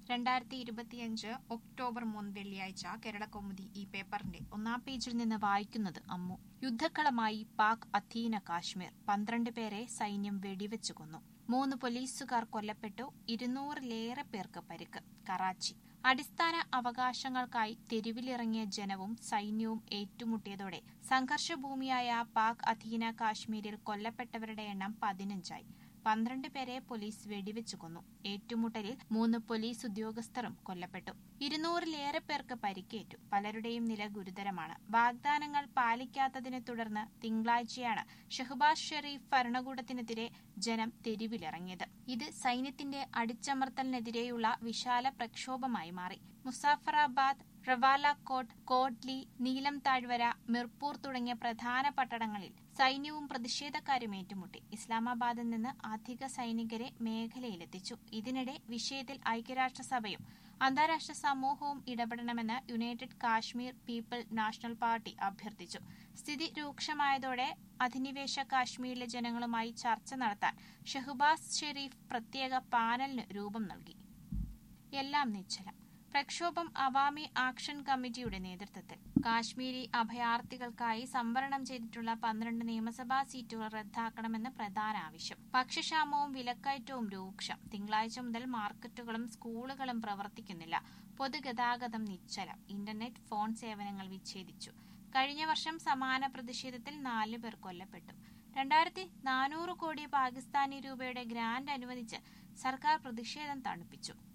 രണ്ടായിരത്തി ഇരുപത്തിയഞ്ച് ഒക്ടോബർ മൂന്ന് വെള്ളിയാഴ്ച കേരളകൗമുദി ഈ പേപ്പറിന്റെ ഒന്നാം പേജിൽ നിന്ന് വായിക്കുന്നത് അമ്മു യുദ്ധക്കളമായി പാക് അധീന കാശ്മീർ പന്ത്രണ്ട് പേരെ സൈന്യം വെടിവെച്ചു കൊന്നു മൂന്ന് പോലീസുകാർ കൊല്ലപ്പെട്ടു ഇരുന്നൂറിലേറെ പേർക്ക് പരിക്ക് കറാച്ചി അടിസ്ഥാന അവകാശങ്ങൾക്കായി തെരുവിലിറങ്ങിയ ജനവും സൈന്യവും ഏറ്റുമുട്ടിയതോടെ സംഘർഷഭൂമിയായ പാക് അധീന കാശ്മീരിൽ കൊല്ലപ്പെട്ടവരുടെ എണ്ണം പതിനഞ്ചായി പന്ത്രണ്ട് പേരെ പോലീസ് വെടിവെച്ചു കൊന്നു ഏറ്റുമുട്ടലിൽ മൂന്ന് പോലീസ് ഉദ്യോഗസ്ഥരും കൊല്ലപ്പെട്ടു ഇരുന്നൂറിലേറെ പേർക്ക് പരിക്കേറ്റു പലരുടെയും നില ഗുരുതരമാണ് വാഗ്ദാനങ്ങൾ പാലിക്കാത്തതിനെ തുടർന്ന് തിങ്കളാഴ്ചയാണ് ഷഹബാസ് ഷെറീഫ് ഭരണകൂടത്തിനെതിരെ ജനം തെരുവിലിറങ്ങിയത് ഇത് സൈന്യത്തിന്റെ അടിച്ചമർത്തലിനെതിരെയുള്ള വിശാല പ്രക്ഷോഭമായി മാറി മുസാഫറാബാദ് റവാലക്കോട്ട് കോട്ലി നീലം താഴ്വര മിർപൂർ തുടങ്ങിയ പ്രധാന പട്ടണങ്ങളിൽ സൈന്യവും പ്രതിഷേധക്കാരും ഏറ്റുമുട്ടി ഇസ്ലാമാബാദിൽ നിന്ന് അധിക സൈനികരെ മേഖലയിലെത്തിച്ചു ഇതിനിടെ വിഷയത്തിൽ ഐക്യരാഷ്ട്രസഭയും അന്താരാഷ്ട്ര സമൂഹവും ഇടപെടണമെന്ന് United Kashmir people national party അഭ്യർത്ഥിച്ചു സ്ഥിതി രൂക്ഷമായതോടെ അധിനിവേശ കാശ്മീരിലെ ജനങ്ങളുമായി ചർച്ച നടത്താൻ ഷഹബാസ് ഷെരീഫ് പ്രത്യേക പാനലിന് രൂപം നൽകി എല്ലാം നിശ്ചലം പ്രക്ഷോഭം അവാമി ആക്ഷൻ കമ്മിറ്റിയുടെ നേതൃത്വത്തിൽ കാശ്മീരി അഭയാർത്ഥികൾക്കായി സംവരണം ചെയ്തിട്ടുള്ള പന്ത്രണ്ട് നിയമസഭാ സീറ്റുകൾ റദ്ദാക്കണമെന്ന് പ്രധാന ആവശ്യം ഭക്ഷ്യക്ഷാമവും വിലക്കയറ്റവും രൂക്ഷം തിങ്കളാഴ്ച മുതൽ മാർക്കറ്റുകളും സ്കൂളുകളും പ്രവർത്തിക്കുന്നില്ല പൊതുഗതാഗതം നിശ്ചലം ഇന്റർനെറ്റ് ഫോൺ സേവനങ്ങൾ വിച്ഛേദിച്ചു കഴിഞ്ഞ വർഷം സമാന പ്രതിഷേധത്തിൽ നാലു പേർ കൊല്ലപ്പെട്ടു രണ്ടായിരത്തി നാനൂറ് കോടി പാകിസ്ഥാനി രൂപയുടെ ഗ്രാന്റ് അനുവദിച്ച് സർക്കാർ പ്രതിഷേധം തണുപ്പിച്ചു